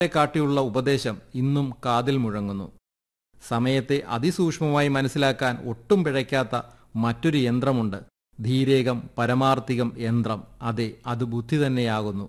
കാട്ടിയുള്ള ഉപദേശം ഇന്നും കാതിൽ മുഴങ്ങുന്നു സമയത്തെ അതിസൂക്ഷ്മമായി മനസ്സിലാക്കാൻ ഒട്ടും പിഴയ്ക്കാത്ത മറ്റൊരു യന്ത്രമുണ്ട് ധീരേകം പരമാർത്ഥികം യന്ത്രം അതെ അത് ബുദ്ധി തന്നെയാകുന്നു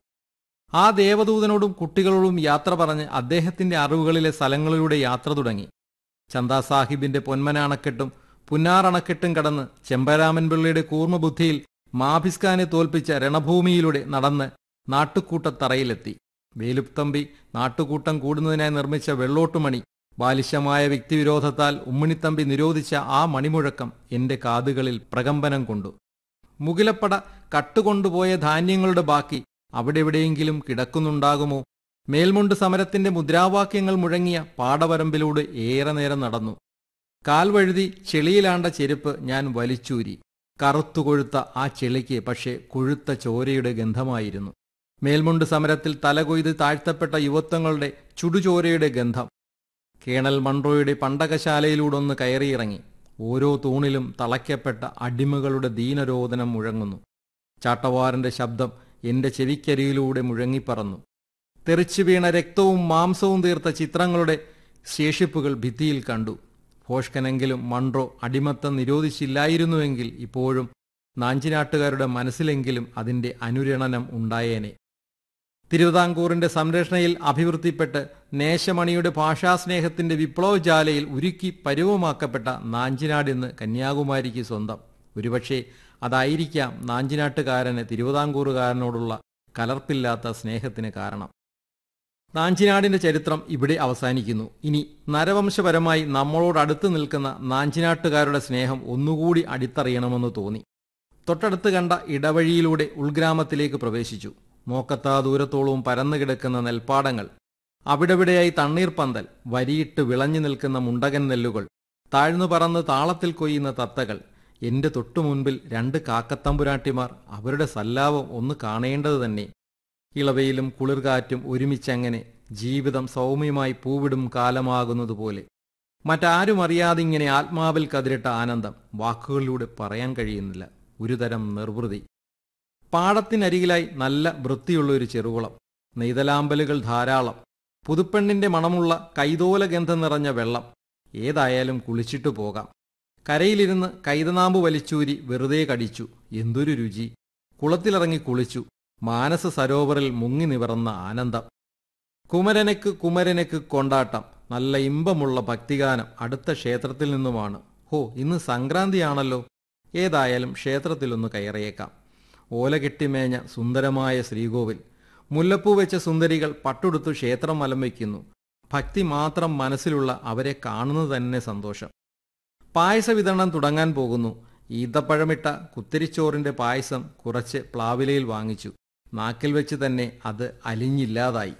ആ ദേവദൂതനോടും കുട്ടികളോടും യാത്ര പറഞ്ഞ് അദ്ദേഹത്തിന്റെ അറിവുകളിലെ സ്ഥലങ്ങളിലൂടെ യാത്ര തുടങ്ങി ചന്ദാ സാഹിബിന്റെ പൊന്മന അണക്കെട്ടും പുന്നാർ അണക്കെട്ടും കടന്ന് ചെമ്പരാമൻ പിള്ളയുടെ കൂർമ്മബുദ്ധിയിൽ മാഭിസ്ഖാനെ തോൽപ്പിച്ച രണഭൂമിയിലൂടെ നടന്ന് നാട്ടുകൂട്ടത്തറയിലെത്തി വേലുത്തമ്പി നാട്ടുകൂട്ടം കൂടുന്നതിനായി നിർമ്മിച്ച വെള്ളോട്ടുമണി ബാലിശമായ വ്യക്തിവിരോധത്താൽ ഉമ്മിണിത്തമ്പി നിരോധിച്ച ആ മണിമുഴക്കം എന്റെ കാതുകളിൽ പ്രകമ്പനം കൊണ്ടു മുകിലപ്പട കട്ടുകൊണ്ടുപോയ ധാന്യങ്ങളുടെ ബാക്കി അവിടെവിടെയെങ്കിലും കിടക്കുന്നുണ്ടാകുമോ മേൽമുണ്ട് സമരത്തിന്റെ മുദ്രാവാക്യങ്ങൾ മുഴങ്ങിയ പാടവരമ്പിലൂടെ ഏറെ നേരം നടന്നു കാൽവഴുതി ചെളിയിലാണ്ട ചെരുപ്പ് ഞാൻ വലിച്ചൂരി കറുത്തുകൊഴുത്ത ആ ചെളിക്ക് പക്ഷേ കൊഴുത്ത ചോരയുടെ ഗന്ധമായിരുന്നു മേൽമുണ്ട് സമരത്തിൽ തലകൊയ്ത് താഴ്ത്തപ്പെട്ട യുവത്വങ്ങളുടെ ചുടുചോരയുടെ ഗന്ധം കേണൽ മൺട്രോയുടെ പണ്ടകശാലയിലൂടൊന്ന് കയറിയിറങ്ങി ഓരോ തൂണിലും തളയ്ക്കപ്പെട്ട അടിമകളുടെ ദീനരോധനം മുഴങ്ങുന്നു ചാട്ടവാറിന്റെ ശബ്ദം എന്റെ ചെവിക്കരിയിലൂടെ മുഴങ്ങിപ്പറന്നു തെറിച്ചു വീണ രക്തവും മാംസവും തീർത്ത ചിത്രങ്ങളുടെ ശേഷിപ്പുകൾ ഭിത്തിയിൽ കണ്ടു ഭോഷ്കനെങ്കിലും മൺട്രോ അടിമത്തം നിരോധിച്ചില്ലായിരുന്നുവെങ്കിൽ ഇപ്പോഴും നാഞ്ചിനാട്ടുകാരുടെ മനസ്സിലെങ്കിലും അതിന്റെ അനുരണനം ഉണ്ടായേനെ തിരുവിതാംകൂറിന്റെ സംരക്ഷണയിൽ അഭിവൃദ്ധിപ്പെട്ട് നേശമണിയുടെ ഭാഷാസ്നേഹത്തിന്റെ വിപ്ലവജാലയിൽ ഉരുക്കി പരുവമാക്കപ്പെട്ട നാഞ്ചിനാട് ഇന്ന് കന്യാകുമാരിക്ക് സ്വന്തം ഒരുപക്ഷെ അതായിരിക്കാം നാഞ്ചിനാട്ടുകാരന് തിരുവിതാംകൂറുകാരനോടുള്ള കലർപ്പില്ലാത്ത സ്നേഹത്തിന് കാരണം നാഞ്ചിനാടിന്റെ ചരിത്രം ഇവിടെ അവസാനിക്കുന്നു ഇനി നരവംശപരമായി നമ്മളോട് അടുത്ത് നിൽക്കുന്ന നാഞ്ചിനാട്ടുകാരുടെ സ്നേഹം ഒന്നുകൂടി അടിത്തറിയണമെന്ന് തോന്നി തൊട്ടടുത്ത് കണ്ട ഇടവഴിയിലൂടെ ഉൾഗ്രാമത്തിലേക്ക് പ്രവേശിച്ചു നോക്കത്താ ദൂരത്തോളവും പരന്നു കിടക്കുന്ന നെൽപ്പാടങ്ങൾ അവിടെവിടെയായി തണ്ണീർപ്പന്തൽ വരിയിട്ട് വിളഞ്ഞു നിൽക്കുന്ന മുണ്ടകൻ നെല്ലുകൾ താഴ്ന്നു പറന്ന് താളത്തിൽ കൊയ്യുന്ന തത്തകൾ എന്റെ തൊട്ടുമുൻപിൽ രണ്ട് കാക്കത്തമ്പുരാട്ടിമാർ അവരുടെ സല്ലാപം ഒന്ന് കാണേണ്ടത് തന്നെ ഇളവയിലും കുളിർകാറ്റും ഒരുമിച്ചങ്ങനെ ജീവിതം സൗമ്യമായി പൂവിടും കാലമാകുന്നതുപോലെ മറ്റാരും അറിയാതിങ്ങനെ ആത്മാവിൽ കതിരിട്ട ആനന്ദം വാക്കുകളിലൂടെ പറയാൻ കഴിയുന്നില്ല ഒരുതരം നിർവൃതി പാടത്തിനരികിലായി നല്ല വൃത്തിയുള്ള ഒരു ചെറുകുളം നെയ്തലാമ്പലുകൾ ധാരാളം പുതുപ്പെണ്ണിന്റെ മണമുള്ള കൈതോല ഗന്ധം നിറഞ്ഞ വെള്ളം ഏതായാലും കുളിച്ചിട്ടു പോകാം കരയിലിരുന്ന് കൈതനാമ്പ് വലിച്ചൂരി വെറുതെ കടിച്ചു എന്തൊരു രുചി കുളത്തിലിറങ്ങി കുളിച്ചു മാനസ സരോവറിൽ മുങ്ങി നിവർന്ന ആനന്ദം കുമരനക്ക് കുമരനക്ക് കൊണ്ടാട്ടം നല്ല ഇമ്പമുള്ള ഭക്തിഗാനം അടുത്ത ക്ഷേത്രത്തിൽ നിന്നുമാണ് ഹോ ഇന്ന് സംക്രാന്തിയാണല്ലോ ഏതായാലും ക്ഷേത്രത്തിലൊന്ന് കയറിയേക്കാം ഓല കെട്ടിമേഞ്ഞ സുന്ദരമായ ശ്രീകോവിൽ മുല്ലപ്പൂ വെച്ച സുന്ദരികൾ പട്ടുടുത്തു ക്ഷേത്രം വലം വയ്ക്കുന്നു ഭക്തി മാത്രം മനസ്സിലുള്ള അവരെ കാണുന്നത് തന്നെ സന്തോഷം പായസ വിതരണം തുടങ്ങാൻ പോകുന്നു ഈത്തപ്പഴമിട്ട കുത്തിരിച്ചോറിന്റെ പായസം കുറച്ച് പ്ലാവിലയിൽ വാങ്ങിച്ചു നാക്കിൽ വെച്ച് തന്നെ അത് അലിഞ്ഞില്ലാതായി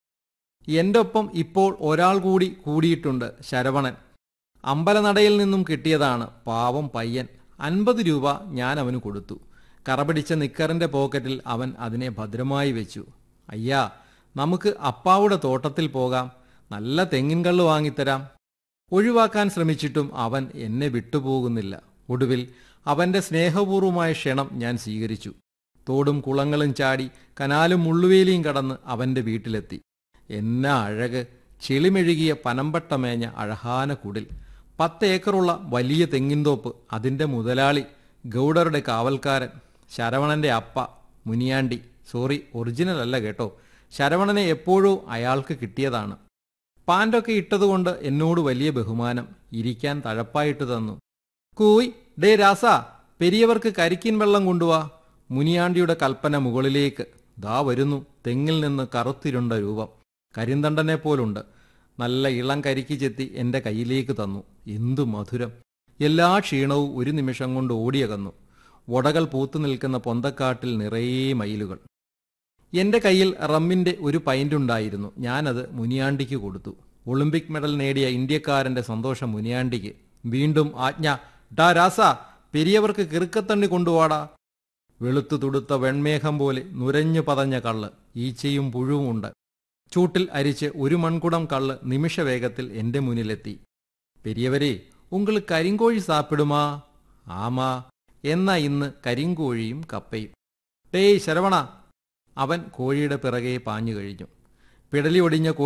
എന്റെ ഒപ്പം ഇപ്പോൾ ഒരാൾ കൂടി കൂടിയിട്ടുണ്ട് ശരവണൻ അമ്പലനടയിൽ നിന്നും കിട്ടിയതാണ് പാവം പയ്യൻ അൻപത് രൂപ ഞാൻ അവന് കൊടുത്തു കറപിടിച്ച നിക്കറിന്റെ പോക്കറ്റിൽ അവൻ അതിനെ ഭദ്രമായി വെച്ചു അയ്യാ നമുക്ക് അപ്പാവുടെ തോട്ടത്തിൽ പോകാം നല്ല തെങ്ങിൻ കള്ള് വാങ്ങിത്തരാം ഒഴിവാക്കാൻ ശ്രമിച്ചിട്ടും അവൻ എന്നെ വിട്ടുപോകുന്നില്ല ഒടുവിൽ അവന്റെ സ്നേഹപൂർവമായ ക്ഷണം ഞാൻ സ്വീകരിച്ചു തോടും കുളങ്ങളും ചാടി കനാലും മുള്ളുവേലിയും കടന്ന് അവന്റെ വീട്ടിലെത്തി എന്നാ അഴക് ചെളിമെഴുകിയ പനമ്പട്ടമേഞ്ഞ അഴഹാന കുടിൽ പത്ത് ഏക്കറുള്ള വലിയ തെങ്ങിൻതോപ്പ് അതിന്റെ മുതലാളി ഗൗഡറുടെ കാവൽക്കാരൻ ശരവണന്റെ അപ്പ മുനിയാണ്ടി സോറി ഒറിജിനൽ അല്ല കേട്ടോ ശരവണനെ എപ്പോഴോ അയാൾക്ക് കിട്ടിയതാണ് പാൻ്റൊക്കെ ഇട്ടതുകൊണ്ട് എന്നോട് വലിയ ബഹുമാനം ഇരിക്കാൻ തഴപ്പായിട്ട് തന്നു കൂയ് ഡേ രാസ പെരിയവർക്ക് കരിക്കിൻ വെള്ളം കൊണ്ടുവാ മുനിയാണ്ടിയുടെ കൽപ്പന മുകളിലേക്ക് ദാ വരുന്നു തെങ്ങിൽ നിന്ന് കറുത്തിരുണ്ട രൂപം കരിന്തണ്ടനെ പോലുണ്ട് നല്ല ഇളം കരിക്ക് ചെത്തി എന്റെ കയ്യിലേക്ക് തന്നു എന്തു മധുരം എല്ലാ ക്ഷീണവും ഒരു നിമിഷം കൊണ്ട് ഓടിയകന്നു വടകൾ പൂത്തു നിൽക്കുന്ന പൊന്തക്കാട്ടിൽ നിറയെ മയിലുകൾ എന്റെ കയ്യിൽ റമ്മിന്റെ ഒരു പൈൻ്റുണ്ടായിരുന്നു ഞാനത് മുനിയാണ്ടിക്ക് കൊടുത്തു ഒളിമ്പിക് മെഡൽ നേടിയ ഇന്ത്യക്കാരന്റെ സന്തോഷം മുനിയാണ്ടിക്ക് വീണ്ടും ആജ്ഞ ഡാ രാസ പെരിയവർക്ക് കിറുക്കത്തണ്ണി കൊണ്ടുവാടാ വെളുത്തു തുടുത്ത വെൺമേഘം പോലെ നുരഞ്ഞു പതഞ്ഞ കള്ള് ഈച്ചയും പുഴുവുമുണ്ട് ചൂട്ടിൽ അരിച്ച് ഒരു മൺകുടം കള്ള് നിമിഷവേഗത്തിൽ എന്റെ മുന്നിലെത്തി പെരിയവരെ ഉങ്ങൾ കരിങ്കോഴി സാപ്പിടുമാ ആമാ എന്നാ ഇന്ന് കരിങ്കോഴിയും കപ്പയും ടേയ് ശരവണ അവൻ കോഴിയുടെ പിറകെ പാഞ്ഞു കഴിഞ്ഞു പിടലി ഒടിഞ്ഞ